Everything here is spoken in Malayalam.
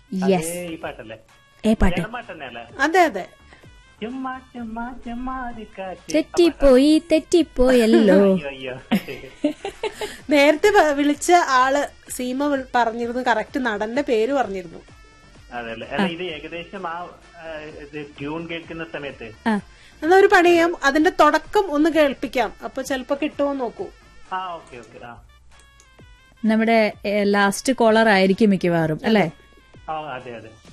യെസ് അതേ ഈ പാട്ടല്ലേ ഏ പാട്ട് ഏതാ പാട്ട് തന്നെയല്ലേ അതെ അതെ ചുമ്മാ ചുമ്മാ ചുമ്മാതിക്കാറ്റ് തെറ്റിപ്പോയി തെറ്റിപ്പോയല്ലോ അയ്യോ അയ്യോ നേരത്തെ വ- വിളിച്ച ആള് സീമ വിൾ- പറഞ്ഞിരുന്നു കറക്റ്റ് നടന്റെ പേര് പറഞ്ഞിരുന്നു അതല്ലേ അല്ല ഇത് ഏകദേശം ആ ആ, ഇത് ട്യൂൺ കേൾക്കുന്ന സമയത്ത് ആ എന്നാ ഒരു പണി ചെയ്യാം അതിന്റെ തുടക്കം ഒന്ന് കേൾപ്പിക്കാം അപ്പൊ ചെലപ്പോ കിട്ടുമോ നോക്കൂ ആ ഓക്കെ ഓക്കെ ആ നമ്മുടെ ലാസ്റ്റ് കോളർ ആയിരിക്കും മിക്കവാറും അല്ലേ ആ അതെ അതെ